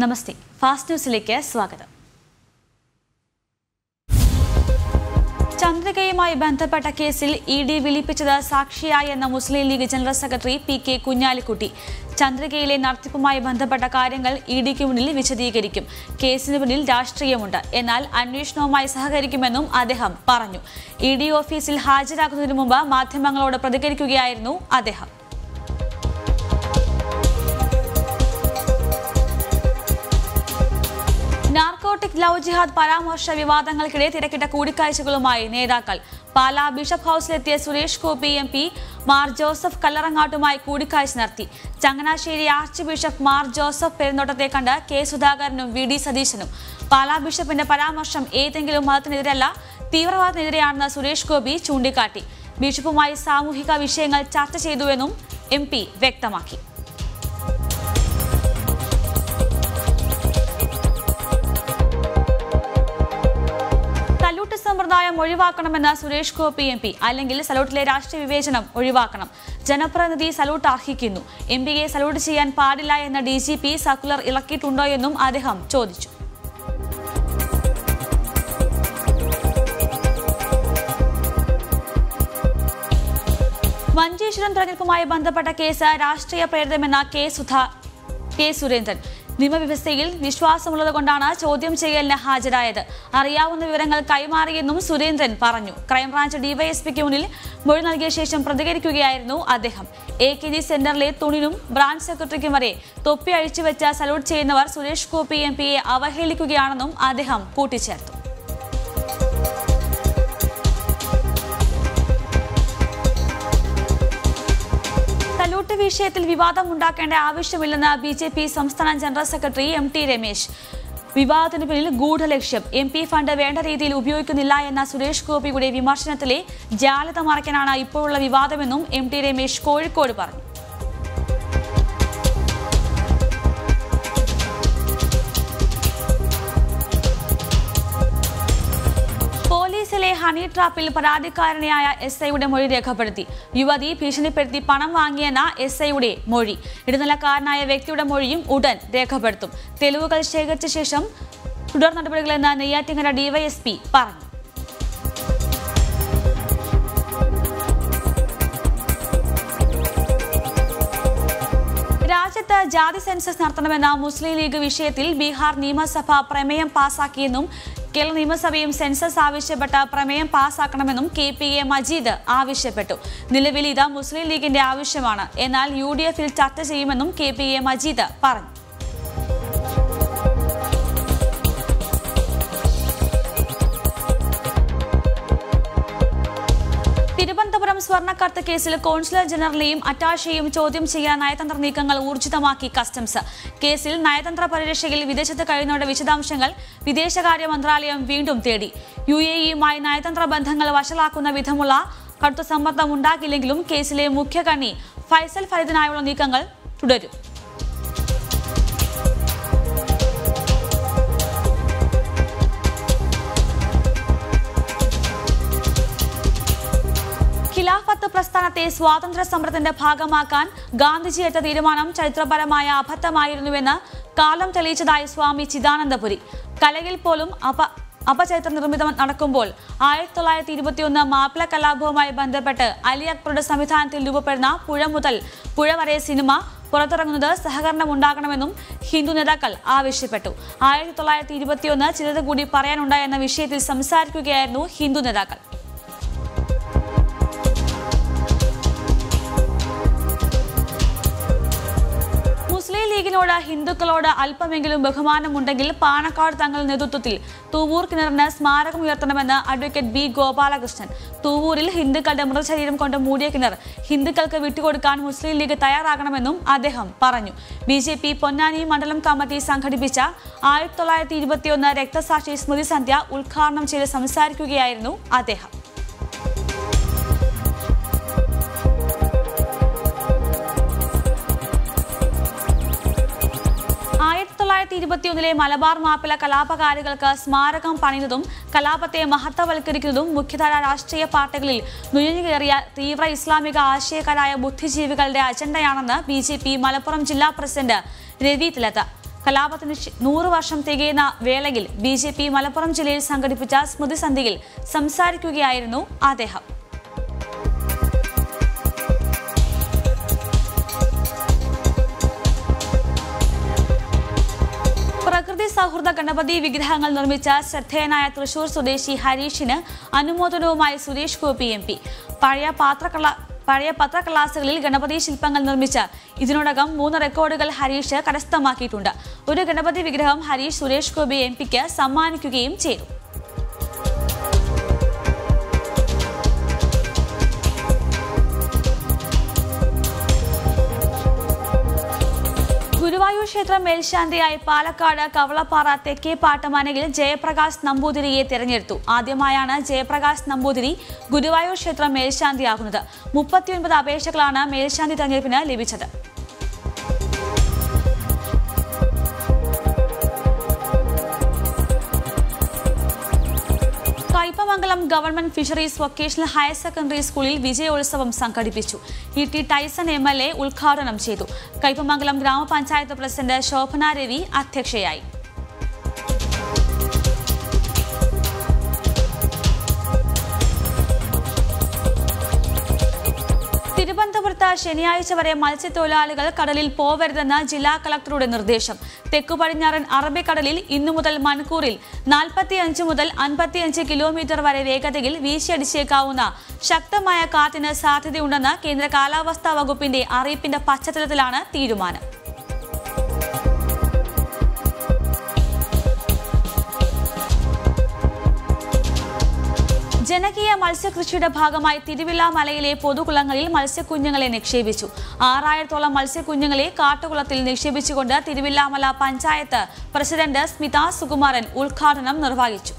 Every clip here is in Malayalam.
നമസ്തേ ഫാസ്റ്റ് ന്യൂസിലേക്ക് സ്വാഗതം ചന്ദ്രികയുമായി ബന്ധപ്പെട്ട കേസിൽ ഇ ഡി വിളിപ്പിച്ചത് സാക്ഷിയായി എന്ന Muslim League general secretary P K Kunhalikutty ചന്ദ്രികയിലെ നടത്തിപ്പുമായി ബന്ധപ്പെട്ട കാര്യങ്ങൾ ഇ ഡിക്ക് മുന്നിൽ വിശദീകരിക്കും കേസിന് പിന്നിൽ രാഷ്ട്രീയമുണ്ട് എന്നാൽ അന്വേഷണവുമായി സഹകരിക്കുമെന്നും അദ്ദേഹം പറഞ്ഞു ഇ ഡി ഓഫീസിൽ ഹാജരാക്കുന്നതിന് മുമ്പ് മാധ്യമങ്ങളോട് പ്രതികരിക്കുകയായിരുന്നു അദ്ദേഹം നാർക്കോട്ടിക് ലവ് ജിഹാദ് പരാമർശ വിവാദങ്ങൾക്കിടെ തിരക്കിട്ട കൂടിക്കാഴ്ചകളുമായി നേതാക്കൾ പാലാ ബിഷപ്പ് ഹൌസിലെത്തിയ സുരേഷ് ഗോപി എം പി മാർ ജോസഫ് കല്ലറങ്ങാട്ടുമായി കൂടിക്കാഴ്ച നടത്തി ചങ്ങനാശ്ശേരി ആർച്ച് ബിഷപ്പ് മാർ ജോസഫ് പെരുന്നോട്ടത്തെ കണ്ട് കെ സുധാകരനും വി ഡി സതീശനും പാലാ ബിഷപ്പിന്റെ പരാമർശം ഏതെങ്കിലും മതത്തിനെതിരല്ല തീവ്രവാദത്തിനെതിരെയാണെന്ന് സുരേഷ് ഗോപി ചൂണ്ടിക്കാട്ടി ബിഷപ്പുമായി സാമൂഹിക വിഷയങ്ങൾ ചർച്ച ചെയ്തുവെന്നും എം പി വ്യക്തമാക്കി സല്യൂട്ട് സമ്പ്രദായം ഒഴിവാക്കണമെന്ന് സുരേഷ് ഗോപി എം പി അല്ലെങ്കിൽ സല്യൂട്ടിലെ രാഷ്ട്രീയ വിവേചനം ഒഴിവാക്കണം ജനപ്രതിനിധി സല്യൂട്ട് അർഹിക്കുന്നു എം പിയെ സല്യൂട്ട് ചെയ്യാൻ പാടില്ല എന്ന ഡി ജി പി സർക്കുലർ ഇറക്കിയിട്ടുണ്ടോ എന്നും അദ്ദേഹം ചോദിച്ചു മഞ്ചേശ്വരം തെരഞ്ഞെടുപ്പുമായി ബന്ധപ്പെട്ട കേസ് രാഷ്ട്രീയ പ്രേരിതമെന്ന കെ സുധാ കെ സുരേന്ദ്രൻ നിയമവ്യവസ്ഥയിൽ വിശ്വാസമുള്ളതുകൊണ്ടാണ് ചോദ്യം ചെയ്യലിന് ഹാജരായത് അറിയാവുന്ന വിവരങ്ങൾ കൈമാറിയെന്നും സുരേന്ദ്രൻ പറഞ്ഞു ക്രൈംബ്രാഞ്ച് ഡിവൈഎസ്പിക്ക് മുന്നിൽ മൊഴി നൽകിയ ശേഷം പ്രതികരിക്കുകയായിരുന്നു അദ്ദേഹം എ കെ ജി സെന്ററിലെ തുണിനും ബ്രാഞ്ച് സെക്രട്ടറിക്കും വരെ തൊപ്പി അഴിച്ചുവെച്ച് സല്യൂട്ട് ചെയ്യുന്നവർ സുരേഷ് ഗോപി എം പിയെ അവഹേളിക്കുകയാണെന്നും അദ്ദേഹം കൂട്ടിച്ചേർത്തു സല്യൂട്ട് വിഷയത്തിൽ വിവാദം ഉണ്ടാക്കേണ്ട ആവശ്യമില്ലെന്ന് ബി ജെ പി സംസ്ഥാന general secretary M T Ramesh വിവാദത്തിന് പിന്നിൽ ഗൂഢലക്ഷ്യം എം പി ഫണ്ട് വേണ്ട രീതിയിൽ ഉപയോഗിക്കുന്നില്ല എന്ന സുരേഷ് ഗോപിയുടെ വിമർശനത്തിലെ ജാലത മറയ്ക്കാനാണ് ഇപ്പോഴുള്ള വിവാദമെന്നും എം ടി രമേശ് കോഴിക്കോട് പറഞ്ഞു പോലീസിലെ ഹണി ട്രാപ്പിൽ പരാതിക്കാരനെയായ എസ് ഐയുടെ മൊഴി രേഖപ്പെടുത്തി യുവതി ഭീഷണിപ്പെടുത്തി പണം വാങ്ങിയെന്ന എസ് ഐയുടെ മൊഴി ഇടനിലക്കാരനായ വ്യക്തിയുടെ മൊഴിയും ഉടൻ രേഖപ്പെടുത്തും തെളിവുകൾ ശേഖരിച്ച ശേഷം തുടർ നടപടികളെന്ന് നെയ്യാറ്റിങ്ങര ഡിവൈഎസ്പി പറഞ്ഞു രാജ്യത്ത് ജാതി സെൻസസ് നടത്തണമെന്ന മുസ്ലിം ലീഗ് വിഷയത്തിൽ ബീഹാർ നിയമസഭ പ്രമേയം പാസാക്കിയെന്നും കേരള നിയമസഭയും സെൻസസ് ആവശ്യപ്പെട്ട പ്രമേയം പാസാക്കണമെന്നും കെ പി എ മജീദ് ആവശ്യപ്പെട്ടു നിലവിൽ ഇത് മുസ്ലിം ലീഗിന്റെ ആവശ്യമാണ് എന്നാൽ യു ഡി എഫിൽ ചർച്ച ചെയ്യുമെന്നും കെ പി എ മജീദ് പറഞ്ഞു തിരുവനന്തപുരം സ്വർണ്ണക്കടത്ത് കേസിൽ കോൺസുലർ ജനറലെയും അറ്റാഷയെയും ചോദ്യം ചെയ്യാൻ നയതന്ത്ര നീക്കങ്ങൾ ഊർജിതമാക്കി കസ്റ്റംസ് കേസിൽ നയതന്ത്ര പരിരക്ഷയിൽ വിദേശത്ത് കഴിയുന്നവരുടെ വിശദാംശങ്ങൾ വിദേശകാര്യ മന്ത്രാലയം വീണ്ടും തേടി യു എ ഇയുമായി നയതന്ത്ര ബന്ധങ്ങൾ വഷളാക്കുന്ന വിധമുള്ള കടുത്ത സമ്മർദ്ദം ഉണ്ടാക്കില്ലെങ്കിലും കേസിലെ മുഖ്യകണ്ണി ഫൈസൽ ഫരീദിനായുള്ള നീക്കങ്ങൾ തുടരും ഖിലാഫത്ത് പ്രസ്ഥാനത്തെ സ്വാതന്ത്ര്യ സമരത്തിന്റെ ഭാഗമാക്കാൻ ഗാന്ധിജി എടുത്ത തീരുമാനം ചരിത്രപരമായ അബദ്ധമായിരുന്നുവെന്ന് കാലം തെളിയിച്ചതായി സ്വാമി ചിദാനന്ദപുരി കലയിൽ പോലും അപ അപചരിത്ര നിർമ്മിതം നടക്കുമ്പോൾ ആയിരത്തി തൊള്ളായിരത്തി ഇരുപത്തിയൊന്ന് മാപ്പിള കലാപവുമായി ബന്ധപ്പെട്ട് അലി അക്ബറുടെ സംവിധാനത്തിൽ രൂപപ്പെടുന്ന പുഴ മുതൽ പുഴ വരെ സിനിമ പുറത്തിറങ്ങുന്നത് സഹകരണം ഉണ്ടാകണമെന്നും ഹിന്ദു നേതാക്കൾ ആവശ്യപ്പെട്ടു ആയിരത്തി തൊള്ളായിരത്തി ഇരുപത്തിയൊന്ന് ചിലത് കൂടി പറയാനുണ്ടായെന്ന വിഷയത്തിൽ സംസാരിക്കുകയായിരുന്നു ഹിന്ദു നേതാക്കൾ മുസ്ലിം ലീഗിനോട് ഹിന്ദുക്കളോട് അല്പമെങ്കിലും ബഹുമാനമുണ്ടെങ്കിൽ പാണക്കാട് തങ്ങളുടെ നേതൃത്വത്തിൽ തൂവൂർ കിണറിന് സ്മാരകം ഉയർത്തണമെന്ന് അഡ്വക്കേറ്റ് ബി ഗോപാലകൃഷ്ണൻ തൂവൂരിൽ ഹിന്ദുക്കളുടെ മൃതശരീരം കൊണ്ട് മൂടിയ കിണർ ഹിന്ദുക്കൾക്ക് വിട്ടുകൊടുക്കാൻ മുസ്ലിം ലീഗ് തയ്യാറാകണമെന്നും അദ്ദേഹം പറഞ്ഞു ബി ജെ പി പൊന്നാനി മണ്ഡലം കമ്മിറ്റി സംഘടിപ്പിച്ച ആയിരത്തി തൊള്ളായിരത്തി ഇരുപത്തിയൊന്ന് രക്തസാക്ഷി സ്മൃതി സന്ധ്യ ഉദ്ഘാടനം ചെയ്ത് സംസാരിക്കുകയായിരുന്നു അദ്ദേഹം ആയിരത്തി തൊള്ളായിരത്തി ഇരുപത്തിയൊന്നിലെ മലബാർ മാപ്പിള കലാപകാരികൾക്ക് സ്മാരകം പണിയുന്നതും കലാപത്തെ മഹത്വവൽക്കരിക്കുന്നതും മുഖ്യധാര രാഷ്ട്രീയ പാർട്ടികളിൽ നുഴഞ്ഞുകയറിയ തീവ്ര ഇസ്ലാമിക ആശയക്കാരായ ബുദ്ധിജീവികളുടെ അജണ്ടയാണെന്ന് ബി ജെ പി മലപ്പുറം ജില്ലാ പ്രസിഡന്റ് രവി തിലത്ത് കലാപത്തിന് ശേ- നൂറ് വർഷം തികയുന്ന വേളയിൽ ബി ജെ പി മലപ്പുറം ജില്ലയിൽ സംഘടിപ്പിച്ച സ്മൃതി സന്ധ്യയിൽ സംസാരിക്കുകയായിരുന്നു അദ്ദേഹം പ്രകൃതി സൗഹൃദ ഗണപതി വിഗ്രഹങ്ങൾ നിർമ്മിച്ച ശ്രദ്ധേയനായ തൃശൂർ സ്വദേശി ഹരീഷിന് അനുമോദനവുമായി സുരേഷ് ഗോപി എം പി പഴയ പാത്രക്കള്ള പഴയ പത്രക്ലാസുകളിൽ ഗണപതി ശില്പങ്ങൾ നിർമ്മിച്ച് ഇതിനോടകം മൂന്ന് റെക്കോർഡുകൾ ഹരീഷ് കരസ്ഥമാക്കിയിട്ടുണ്ട് ഒരു ഗണപതി വിഗ്രഹം ഹരീഷ് സുരേഷ് ഗോപി എം പിക്ക് സമ്മാനിക്കുകയും ചെയ്തു ഗുരുവായൂർ ക്ഷേത്രം മേൽശാന്തിയായി പാലക്കാട് കവളപ്പാറ തെക്കേപ്പാട്ട് മനയിൽ ജയപ്രകാശ് നമ്പൂതിരിയെ തിരഞ്ഞെടുത്തു ആദ്യമായാണ് ജയപ്രകാശ് നമ്പൂതിരി ഗുരുവായൂർ ക്ഷേത്രം മേൽശാന്തിയാകുന്നത് മുപ്പത്തിയൊൻപത് അപേക്ഷകളാണ് മേൽശാന്തി തെരഞ്ഞെടുപ്പിന് ലഭിച്ചത് Kaipamangalam government fisheries vocational higher secondary സ്കൂളിൽ വിജയോത്സവം സംഘടിപ്പിച്ചു E T Tyson M L A ഉദ്ഘാടനം ചെയ്തു കയ്പമംഗലം ഗ്രാമപഞ്ചായത്ത് പ്രസിഡന്റ് ശോഭന രവി അധ്യക്ഷയായി തിരുവനന്തപുരത്ത് ശനിയാഴ്ച വരെ മത്സ്യത്തൊഴിലാളികൾ കടലിൽ പോവരുതെന്ന് ജില്ലാ കളക്ടറുടെ നിർദ്ദേശം തെക്കു പടിഞ്ഞാറൻ അറബിക്കടലിൽ ഇന്നു മുതൽ മണിക്കൂറിൽ നാൽപ്പത്തിയഞ്ച് മുതൽ അൻപത്തിയഞ്ച് കിലോമീറ്റർ വരെ വേഗതയിൽ വീശിയടിച്ചേക്കാവുന്ന ശക്തമായ കാറ്റിന് സാധ്യതയുണ്ടെന്ന് കേന്ദ്ര കാലാവസ്ഥാ വകുപ്പിന്റെ അറിയിപ്പിന്റെ പശ്ചാത്തലത്തിലാണ് തീരുമാനം ജനകീയ മത്സ്യകൃഷിയുടെ ഭാഗമായി തിരുവില്ല മലയിലെ പൊതുകുളങ്ങളിൽ മത്സ്യക്കുഞ്ഞുങ്ങളെ നിക്ഷേപിച്ചു ആറായിരത്തോളം മത്സ്യക്കുഞ്ഞുങ്ങളെ കാട്ടുകുളത്തിൽ നിക്ഷേപിച്ചുകൊണ്ട് തിരുവില്ലാമല പഞ്ചായത്ത് പ്രസിഡന്റ് സ്മിത സുകുമാരൻ ഉദ്ഘാടനം നിർവഹിച്ചു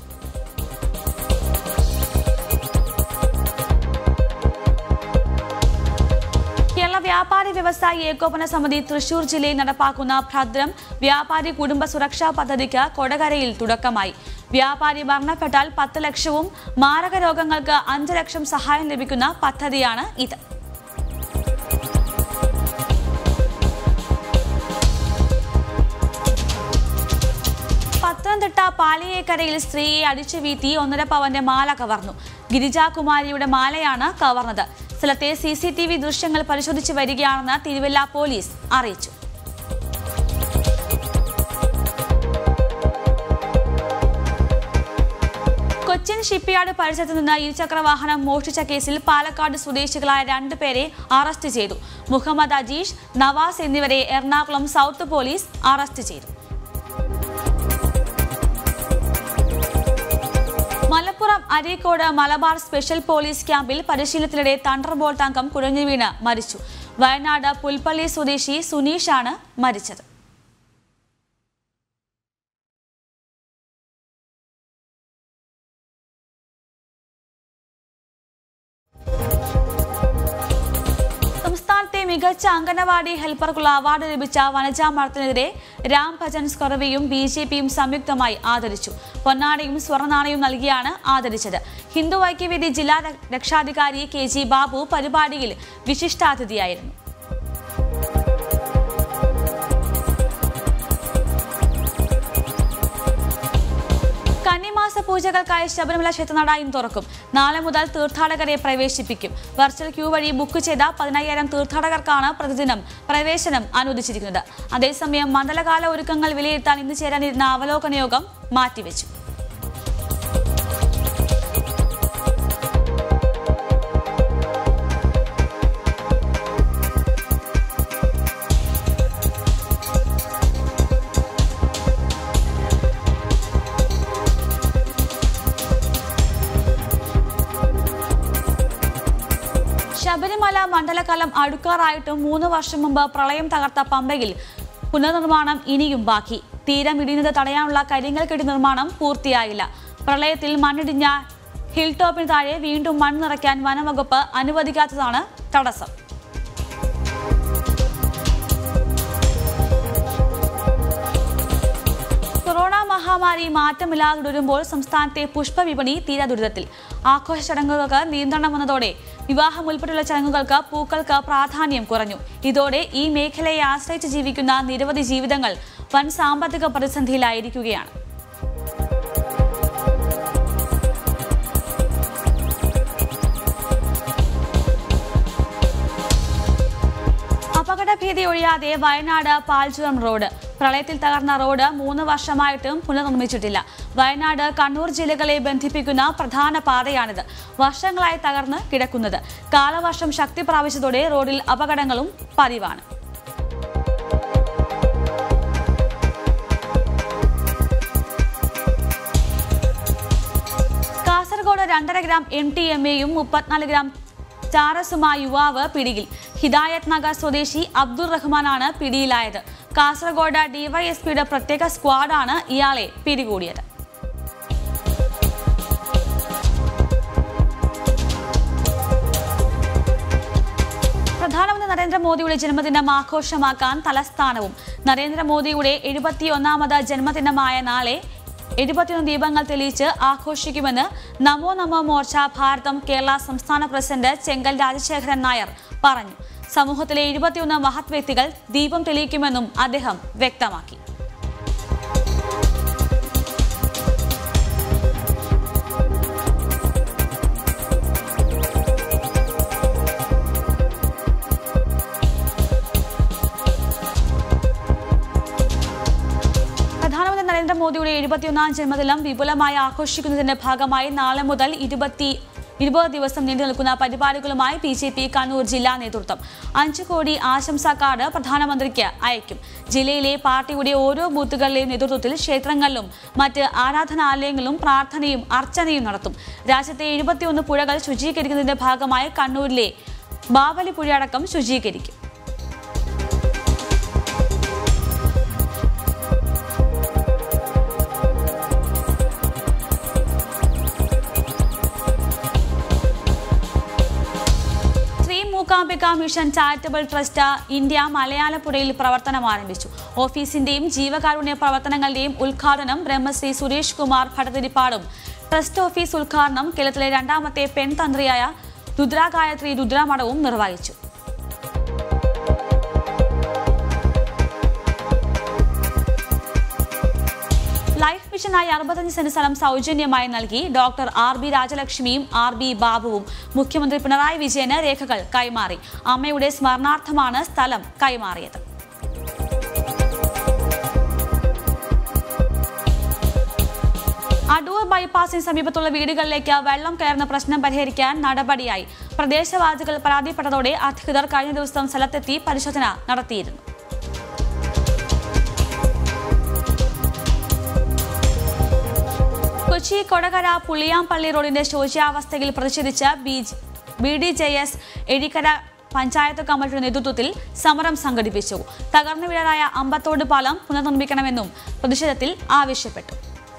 കേരള വ്യാപാരി വ്യവസായി ഏകോപന സമിതി തൃശൂർ ജില്ലയിൽ നടപ്പാക്കുന്ന ഭദ്രം വ്യാപാരി കുടുംബ സുരക്ഷാ പദ്ധതിക്ക് കൊടകരയിൽ തുടക്കമായി വ്യാപാരി മരണപ്പെട്ടാൽ പത്ത് ലക്ഷവും മാരക രോഗങ്ങൾക്ക് അഞ്ച് ലക്ഷം സഹായം ലഭിക്കുന്ന പദ്ധതിയാണ് ഇത് പത്തനംതിട്ട പാലിയേക്കരയിൽ സ്ത്രീയെ അടിച്ചു വീഴ്ത്തി ഒന്നര പവന്റെ മാല കവർന്നു ഗിരിജാകുമാരിയുടെ മാലയാണ് കവർന്നത് സ്ഥലത്തെ സി സി ടി വി ദൃശ്യങ്ങൾ പരിശോധിച്ചു വരികയാണെന്ന് തിരുവല്ല പോലീസ് അറിയിച്ചു കൊച്ചിൻ ഷിപ്പ്യാർഡ് പരിസരത്ത് നിന്ന് ഇരുചക്ര വാഹനം മോഷ്ടിച്ച കേസിൽ പാലക്കാട് സ്വദേശികളായ രണ്ടുപേരെ അറസ്റ്റ് ചെയ്തു മുഹമ്മദ് അജീഷ് നവാസ് എന്നിവരെ എറണാകുളം സൗത്ത് പോലീസ് അറസ്റ്റ് ചെയ്തു മലപ്പുറം അരീക്കോട് മലബാർ സ്പെഷ്യൽ പോലീസ് ക്യാമ്പിൽ പരിശീലനത്തിനിടെ തണ്ടർ ബോൾട്ട് അംഗം കുഴഞ്ഞു വീണ് മരിച്ചു വയനാട് പുൽപ്പള്ളി സ്വദേശി സുനീഷാണ് മരിച്ചത് സംസ്ഥാനത്തെ മികച്ച അംഗനവാടി ഹെൽപ്പർക്കുള്ള അവാർഡ് ലഭിച്ച വനജാ മഠത്തിനെതിരെ രാം ഭജൻ സ്കറവിയും ബി ജെ പിയും സംയുക്തമായി ആദരിച്ചു പൊന്നാടയും സ്വർണ്ണനാണയവും നൽകിയാണ് ആദരിച്ചത് ഹിന്ദു ഐക്യവേദി ജില്ലാ ര- രക്ഷാധികാരി കെ ജി ബാബു പരിപാടിയിൽ വിശിഷ്ടാതിഥിയായിരുന്നു കന്നിമാസ പൂജകൾക്കായി ശബരിമല ക്ഷേത്രനട ഇന്ന് തുറക്കും നാളെ മുതൽ തീർത്ഥാടകരെ പ്രവേശിപ്പിക്കും വെർച്വൽ ക്യൂ വഴി ബുക്ക് ചെയ്ത പതിനയ്യായിരം തീർത്ഥാടകർക്കാണ് പ്രതിദിനം പ്രവേശനം അനുവദിച്ചിരിക്കുന്നത് അതേസമയം മണ്ഡലകാല ഒരുക്കങ്ങൾ വിലയിരുത്താൻ ഇന്ന് ചേരാനിരുന്ന അവലോകന യോഗം മാറ്റിവെച്ചു ശബരിമല മണ്ഡലകാലം അടുക്കാറായിട്ടും മൂന്ന് വർഷം മുമ്പ് പ്രളയം തകർത്ത പമ്പയിൽ പുനർനിർമ്മാണം ഇനിയും ബാക്കി തീരം ഇടിയുന്നത് തടയാനുള്ള കരിങ്കൽ കെട്ടി നിർമ്മാണം പൂർത്തിയായില്ല പ്രളയത്തിൽ മണ്ണിടിഞ്ഞ ഹിൽ ടോപ്പിന് താഴെ വീണ്ടും മണ്ണ് നിറയ്ക്കാൻ വനംവകുപ്പ് അനുവദിക്കാത്തതാണ് തടസ്സം കൊറോണ മഹാമാരി മാറ്റമില്ലാതെ തുടരുമ്പോൾ സംസ്ഥാനത്തെ പുഷ്പവിപണി തീരാ ദുരിതത്തിൽ ആഘോഷ ചടങ്ങുകൾക്ക് നിയന്ത്രണം വന്നതോടെ വിവാഹം ഉൾപ്പെടെയുള്ള ചടങ്ങുകൾക്ക് പൂക്കൾക്ക് പ്രാധാന്യം കുറഞ്ഞു ഇതോടെ ഈ മേഖലയെ ആശ്രയിച്ച് ജീവിക്കുന്ന നിരവധി ജീവിതങ്ങൾ വൻ സാമ്പത്തിക പ്രതിസന്ധിയിലായിരിക്കുകയാണ് അപകടഭീതി ഒഴിയാതെ വയനാട് പാൽച്ചുരം റോഡ് പ്രളയത്തിൽ തകർന്ന റോഡ് മൂന്ന് വർഷമായിട്ടും പുനർനിർമ്മിച്ചിട്ടില്ല വയനാട് കണ്ണൂർ ജില്ലകളെ ബന്ധിപ്പിക്കുന്ന പ്രധാന പാതയാണിത് വർഷങ്ങളായി തകർന്ന് കിടക്കുന്നത് കാലവർഷം ശക്തി പ്രാപിച്ചതോടെ റോഡിൽ അപകടങ്ങളും പതിവാണ് കാസർഗോഡ് രണ്ടര ഗ്രാം എം ടി എം എയും മുപ്പത്തിനാല് ഗ്രാം ചാരസുമായ യുവാവ് പിടിയിൽ ഹിദായത് നഗർ സ്വദേശി അബ്ദുൾ റഹ്മാനാണ് പിടിയിലായത് കാസർഗോഡ് ഡിവൈഎസ്പിയുടെ പ്രത്യേക സ്ക്വാഡാണ് ഇയാളെ പിടികൂടിയത് പ്രധാനമന്ത്രി നരേന്ദ്രമോദിയുടെ ജന്മദിനം ആഘോഷമാക്കാൻ തലസ്ഥാനവും നരേന്ദ്രമോദിയുടെ എഴുപത്തിയൊന്നാമത് ജന്മദിനമായ നാളെ എഴുപത്തിയൊന്ന് ദീപങ്ങൾ തെളിയിച്ച് ആഘോഷിക്കുമെന്ന് നമോ നമോ മോർച്ച ഭാരതം കേരള സംസ്ഥാന പ്രസിഡന്റ് ചെങ്കൽ രാജശേഖരൻ നായർ പറഞ്ഞു സമൂഹത്തിലെ എഴുപത്തിയൊന്ന് മഹത് വ്യക്തികൾ ദീപം തെളിയിക്കുമെന്നും അദ്ദേഹം വ്യക്തമാക്കി പ്രധാനമന്ത്രി നരേന്ദ്രമോദിയുടെ എഴുപത്തിയൊന്നാം ജന്മദിനം വിപുലമായി ആഘോഷിക്കുന്നതിന്റെ ഭാഗമായി നാളെ മുതൽ ഇരുപത്തി ഇരുപത് ദിവസം നീണ്ടു നിൽക്കുന്ന പരിപാടികളുമായി ബി ജെ പി കണ്ണൂർ ജില്ലാ നേതൃത്വം അഞ്ചു കോടി ആശംസാ കാർഡ് പ്രധാനമന്ത്രിക്ക് അയക്കും ജില്ലയിലെ പാർട്ടിയുടെ ഓരോ ബൂത്തുകളിലെയും നേതൃത്വത്തിൽ ക്ഷേത്രങ്ങളിലും മറ്റ് ആരാധനാലയങ്ങളിലും പ്രാർത്ഥനയും അർച്ചനയും നടത്തും രാജ്യത്തെ എഴുപത്തിയൊന്ന് പുഴകൾ ശുചീകരിക്കുന്നതിന്റെ ഭാഗമായി കണ്ണൂരിലെ ബാവലി പുഴയടക്കം ശുചീകരിക്കും Shri Mookambika mission charitable trust India മലയാളപ്പുഴയിൽ പ്രവർത്തനം ആരംഭിച്ചു ഓഫീസിന്റെയും ജീവകാരുണ്യ പ്രവർത്തനങ്ങളുടെയും ഉദ്ഘാടനം ബ്രഹ്മശ്രീ സുരേഷ് കുമാർ ഭട്ടതിരിപ്പാടും ട്രസ്റ്റ് ഓഫീസ് ഉദ്ഘാടനം കേരളത്തിലെ രണ്ടാമത്തെ പെൺതന്ത്രിയായ രുദ്രാഗായത്രി രുദ്രമഠവും നിർവഹിച്ചു ലൈഫ് മിഷനായി അറുപത്തഞ്ച് സെന്റ് സ്ഥലം സൗജന്യമായി നൽകി ഡോക്ടർ ആർ ബി രാജലക്ഷ്മിയും ആർ ബി ബാബുവും മുഖ്യമന്ത്രി പിണറായി വിജയന് രേഖകൾ കൈമാറി അമ്മയുടെ സ്മരണാർത്ഥമാണ് സ്ഥലം കൈമാറിയത് അടൂർ ബൈപ്പാസിന് സമീപത്തുള്ള വീടുകളിലേക്ക് വെള്ളം കയറുന്ന പ്രശ്നം പരിഹരിക്കാൻ നടപടിയായി പ്രദേശവാസികൾ പരാതിപ്പെട്ടതോടെ അധികൃതർ കഴിഞ്ഞ ദിവസം സ്ഥലത്തെത്തി പരിശോധന നടത്തിയിരുന്നു കൊച്ചി കൊടകര പുളിയാമ്പള്ളി റോഡിന്റെ ശോച്യാവസ്ഥയിൽ പ്രതിഷേധിച്ച് B D J S Ezhikkara panchayat കമ്മിറ്റിയുടെ നേതൃത്വത്തിൽ സമരം സംഘടിപ്പിച്ചു തകർന്നു വീഴായ അമ്പത്തോട് പാലം പുനർനിർമ്മിക്കണമെന്നും പ്രതിഷേധത്തിൽ ആവശ്യപ്പെട്ടു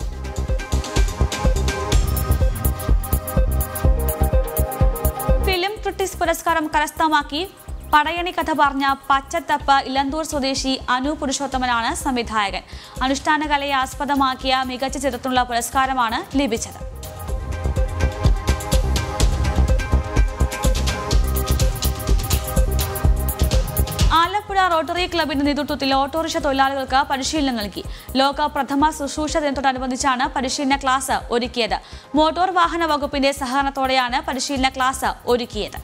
ഫിലിം ക്രിട്ടിക്സ് പുരസ്കാരം കരസ്ഥമാക്കി പടയണി കഥ പറഞ്ഞ പച്ചത്തപ്പ് ഇലന്തൂർ സ്വദേശി അനു പുരുഷോത്തമനാണ് സംവിധായകൻ അനുഷ്ഠാന കലയെ ആസ്പദമാക്കിയ മികച്ച ചിത്രത്തിനുള്ള പുരസ്കാരമാണ് ലഭിച്ചത് ആലപ്പുഴ റോട്ടറി ക്ലബിന്റെ നേതൃത്വത്തിൽ ഓട്ടോറിക്ഷ തൊഴിലാളികൾക്ക് പരിശീലനം നൽകി ലോക പ്രഥമ ശുശ്രൂഷ ദിനത്തോടനുബന്ധിച്ചാണ് പരിശീലന ക്ലാസ് ഒരുക്കിയത് മോട്ടോർ വാഹന വകുപ്പിന്റെ സഹകരണത്തോടെയാണ് പരിശീലന ക്ലാസ് ഒരുക്കിയത്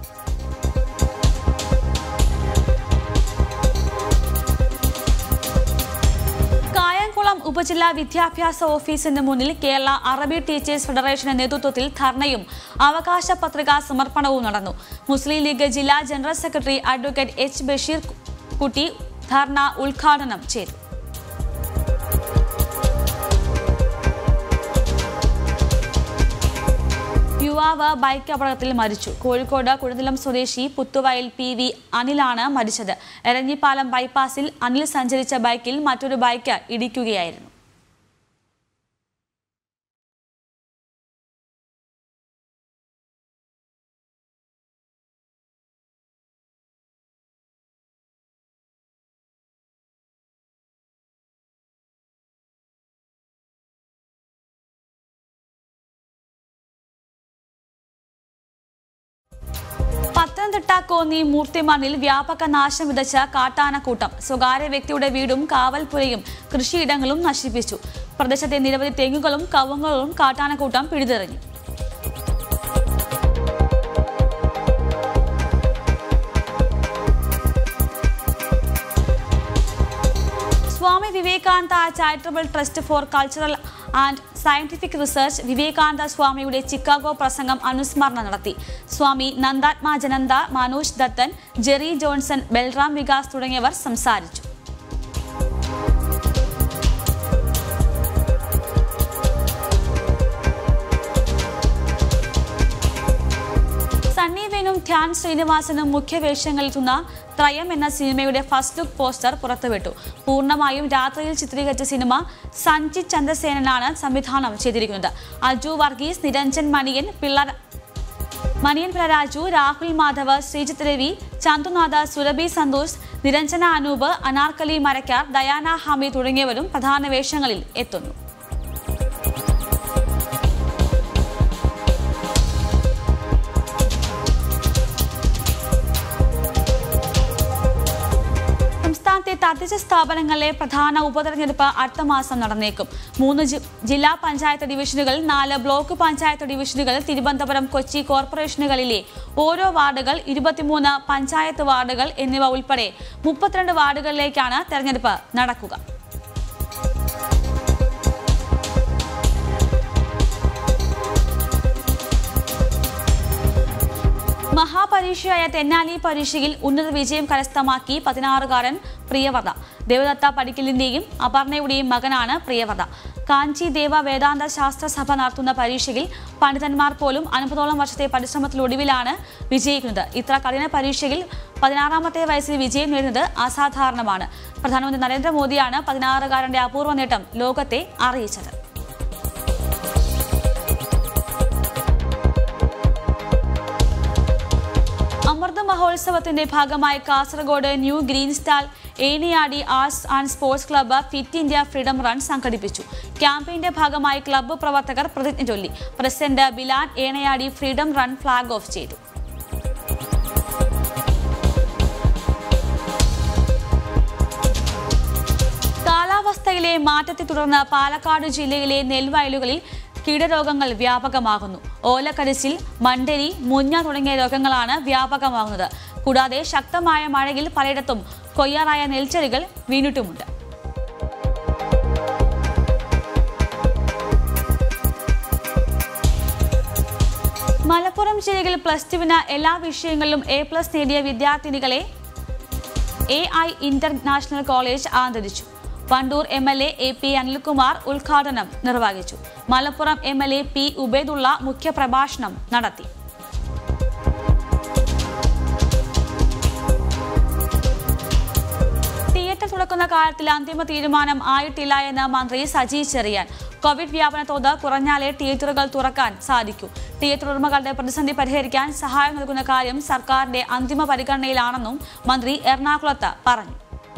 കായംകുളം ഉപജില്ലാ വിദ്യാഭ്യാസ ഓഫീസിന് മുന്നിൽ കേരള അറബി ടീച്ചേഴ്സ് ഫെഡറേഷന്റെ നേതൃത്വത്തിൽ ധർണയും അവകാശ പത്രികാ സമർപ്പണവും നടന്നു മുസ്ലിം ലീഗ് ജില്ലാ general secretary advocate H Basheer Kutty dharna ഉദ്ഘാടനം ചെയ്തു യുവാവ് ബൈക്ക് അപകടത്തിൽ മരിച്ചു കോഴിക്കോട് കുഴുനിലം സ്വദേശി പുത്തുവയൽ പി വി അനിലാണ് മരിച്ചത് എരഞ്ഞിപ്പാലം ബൈപ്പാസിൽ അനിൽ സഞ്ചരിച്ച ബൈക്കിൽ മറ്റൊരു ബൈക്ക് ഇടിക്കുകയായിരുന്നു പത്തനംതിട്ട പത്തനംതിട്ട കോന്നി മൂർത്തിമണ്ണിൽ വ്യാപക നാശം വിതച്ച കാട്ടാനക്കൂട്ടം സ്വകാര്യ വ്യക്തിയുടെ വീടും കാവൽപ്പുരയും കൃഷിയിടങ്ങളും നശിപ്പിച്ചു പ്രദേശത്തെ നിരവധി തെങ്ങുകളും കവുങ്ങുകളും കാട്ടാനക്കൂട്ടം പിടിതെറിഞ്ഞു Swami Vivekananda charitable trust for cultural and scientific research Vivekananda സ്വാമിയുടെ ചിക്കാഗോ പ്രസംഗം അനുസ്മരണം നടത്തി സ്വാമി നന്ദാത്മാജനന്ദ മനോജ് ദത്തൻ ജെറി ജോൺസൺ ബൽറാം വികാസ് തുടങ്ങിയവർ സംസാരിച്ചു സണ്ണി വേനും ധ്യാൻ ശ്രീനിവാസനും മുഖ്യവേഷങ്ങളിലെത്തുന്ന ത്രയം എന്ന സിനിമയുടെ ഫസ്റ്റ് ലുക്ക് പോസ്റ്റർ പുറത്തുവിട്ടു പൂർണ്ണമായും രാത്രിയിൽ ചിത്രീകരിച്ച സിനിമ സഞ്ജിത് ചന്ദ്രസേനനാണ് സംവിധാനം ചെയ്തിരിക്കുന്നത് അജു വർഗീസ് നിരഞ്ജൻ മണിയൻ പിള്ള മണിയൻ പിളരാജു രാഹുൽ മാധവ് ശ്രീജിത്ത് രവി ചന്തുനാഥ സുരഭി സന്തോഷ് നിരഞ്ജന അനൂപ് അനാർക്കലി മരക്കാർ ദയാന ഹമി തുടങ്ങിയവരും പ്രധാന വേഷങ്ങളിൽ എത്തുന്നു സംസ്ഥാനത്തെ തദ്ദേശ സ്ഥാപനങ്ങളിലെ പ്രധാന ഉപതെരഞ്ഞെടുപ്പ് അടുത്ത മാസം നടന്നേക്കും മൂന്ന് ജി- ജില്ലാ പഞ്ചായത്ത് ഡിവിഷനുകൾ നാല് ബ്ലോക്ക് പഞ്ചായത്ത് ഡിവിഷനുകൾ തിരുവനന്തപുരം കൊച്ചി കോർപ്പറേഷനുകളിലെ ഓരോ വാർഡുകൾ ഇരുപത്തിമൂന്ന് പഞ്ചായത്ത് വാർഡുകൾ എന്നിവ ഉൾപ്പെടെ മുപ്പത്തിരണ്ട് വാർഡുകളിലേക്കാണ് തെരഞ്ഞെടുപ്പ് നടക്കുക മഹാപരീക്ഷയായ തെന്നാലി പരീക്ഷയിൽ ഉന്നത വിജയം കരസ്ഥമാക്കി പതിനാറുകാരൻ പ്രിയവത ദേവദത്ത പടിക്കലിന്റെയും അപർണയുടെയും മകനാണ് പ്രിയവത കാഞ്ചി ദേവ വേദാന്ത ശാസ്ത്ര സഭ നടത്തുന്ന പരീക്ഷയിൽ പണ്ഡിതന്മാർ പോലും അൻപതോളം വർഷത്തെ പരിശ്രമത്തിലൊടുവിലാണ് വിജയിക്കുന്നത് ഇത്ര കഠിന പരീക്ഷയിൽ പതിനാറാമത്തെ വയസ്സിൽ വിജയം നേടുന്നത് അസാധാരണമാണ് പ്രധാനമന്ത്രി നരേന്ദ്രമോദിയാണ് പതിനാറുകാരന്റെ അപൂർവ നേട്ടം ലോകത്തെ അറിയിച്ചത് അമൃത മഹോത്സവത്തിന്റെ ഭാഗമായി Kasaragod new green stall Eniyadi arts and sports club fit India freedom run സംഘടിപ്പിച്ചു ക്യാമ്പയിന്റെ ഭാഗമായി ക്ലബ്ബ് പ്രവർത്തകർ പ്രതിജ്ഞ ചൊല്ലി president Bilan Enayadi freedom run flag off ചെയ്തു കാലാവസ്ഥയിലെ മാറ്റത്തെ തുടർന്ന് പാലക്കാട് ജില്ലയിലെ നെൽവയലുകളിൽ കീടരോഗങ്ങൾ വ്യാപകമാകുന്നു ഓലക്കരിച്ചിൽ മണ്ടരി മുഞ്ഞ തുടങ്ങിയ രോഗങ്ങളാണ് വ്യാപകമാകുന്നത് കൂടാതെ ശക്തമായ മഴയിൽ പലയിടത്തും കൊയ്യാറായ നെൽച്ചെടികൾ വീണിട്ടുമുണ്ട് മലപ്പുറം ജില്ലയിൽ പ്ലസ് ടുവിന് എല്ലാ വിഷയങ്ങളിലും എ പ്ലസ് നേടിയ വിദ്യാർത്ഥിനികളെ എ ഐ ഇന്റർനാഷണൽ കോളേജ് ആദരിച്ചു Wandoor M L A A P Anilkumar ഉദ്ഘാടനം നിർവഹിച്ചു Malappuram M L A P Ubaidulla മുഖ്യപ്രഭാഷണം നടത്തി തിയേറ്റർ തുറക്കുന്ന കാര്യത്തിൽ അന്തിമ തീരുമാനം ആയിട്ടില്ല എന്ന് മന്ത്രി സജി ചെറിയാൻ കോവിഡ് വ്യാപന തോത് കുറഞ്ഞാലേ തിയേറ്ററുകൾ തുറക്കാൻ സാധിക്കൂ തിയേറ്റർ ഉടമകളുടെ പ്രതിസന്ധി പരിഹരിക്കാൻ സഹായം നൽകുന്ന കാര്യം സർക്കാരിന്റെ അന്തിമ പരിഗണനയിലാണെന്നും മന്ത്രി എറണാകുളത്ത് പറഞ്ഞു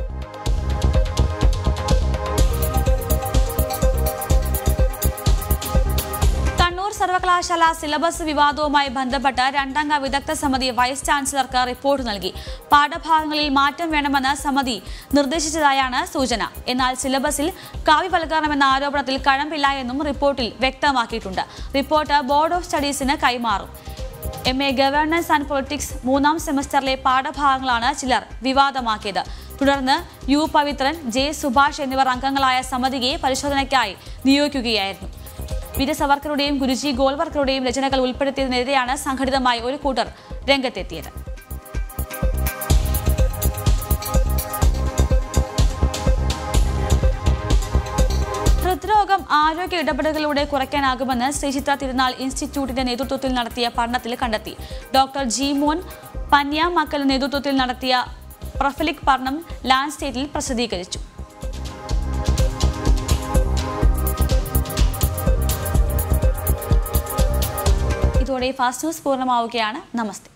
കണ്ണൂർ സർവകലാശാല സിലബസ് വിവാദവുമായി ബന്ധപ്പെട്ട് രണ്ടംഗ വിദഗ്ധ സമിതി വൈസ് ചാൻസലർക്ക് റിപ്പോർട്ട് നൽകി പാഠഭാഗങ്ങളിൽ മാറ്റം വേണമെന്ന് സമിതി നിർദ്ദേശിച്ചതായാണ് സൂചന എന്നാൽ സിലബസിൽ കാവ്യവൽക്കരണമെന്ന ആരോപണത്തിൽ കഴമ്പില്ല എന്നും റിപ്പോർട്ടിൽ വ്യക്തമാക്കിയിട്ടുണ്ട് റിപ്പോർട്ട് ബോർഡ് ഓഫ് സ്റ്റഡീസിന് കൈമാറും M A governance and politics മൂന്നാം സെമസ്റ്ററിലെ പാഠഭാഗങ്ങളാണ് ചിലർ വിവാദമാക്കിയത് തുടർന്ന് യു പവിത്രൻ ജെ സുഭാഷ് എന്നിവർ അംഗങ്ങളായ സമിതിയെ പരിശോധനയ്ക്കായി നിയോഗിക്കുകയായിരുന്നു വീര സവർക്കറുടെയും ഗുരുജി ഗോൾവർക്കറുടെയും രചനകൾ ഉൾപ്പെടുത്തിയതിനെതിരെയാണ് സംഘടിതമായി ഒരു കൂട്ടർ രംഗത്തെത്തിയത് ഹൃദ്രോഗം ആരോഗ്യ ഇടപെടലുകളിലൂടെ കുറയ്ക്കാനാകുമെന്ന് ശ്രീചിത്ര തിരുനാൾ ഇൻസ്റ്റിറ്റ്യൂട്ടിന്റെ നേതൃത്വത്തിൽ നടത്തിയ പഠനത്തിൽ കണ്ടെത്തി ഡോക്ടർ ജി മോൻ പന്യാമക്കൽ നേതൃത്വത്തിൽ നടത്തിയ പ്രൊഫലിക് പഠനം ലാൻഡ്സ്റ്റേറ്റിൽ പ്രസിദ്ധീകരിച്ചു ഇതോടെ ഫാസ്റ്റ് ന്യൂസ് പൂർണ്ണമാവുകയാണ് നമസ്തേ